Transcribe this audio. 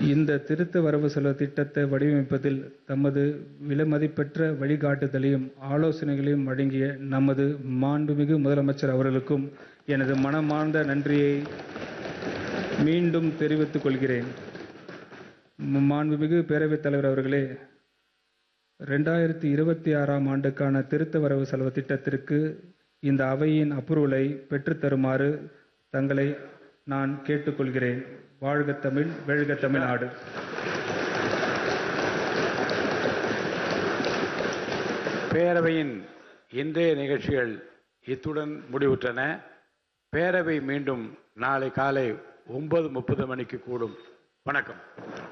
இந்த திருத்த வரவு செலவு திட்டத்தை வடிவமைப்பதில் தமது விலைமதிப்பற்ற வழிகாட்டுதலையும் ஆலோசனைகளையும் வழங்கிய நமது மாண்புமிகு முதலமைச்சர் அவர்களுக்கும் எனது மனமார்ந்த நன்றியை மீண்டும் தெரிவித்துக் கொள்கிறேன் ம- மாண்புமிகு பேரவைத் தலைவர் அவர்களே ரெண்டாயிரத்தி இருபத்தி ஆறாம் ஆண்டுக்கான திருத்த வரவு செலவு திட்டத்திற்கு இந்த அவையின் அப்ரூவலை பெற்றுத்தருமாறு தங்களை நான் கேட்டுக்கொள்கிறேன் வாழ்க தமிழ் வெல்க தமிழ்நாடு பேரவையின் இன்றைய நிகழ்ச்சிகள் இத்துடன் முடிவுற்றன பேரவை மீண்டும் நாளை காலை ஒன்பது முப்பது மணிக்கு கூடும் வணக்கம்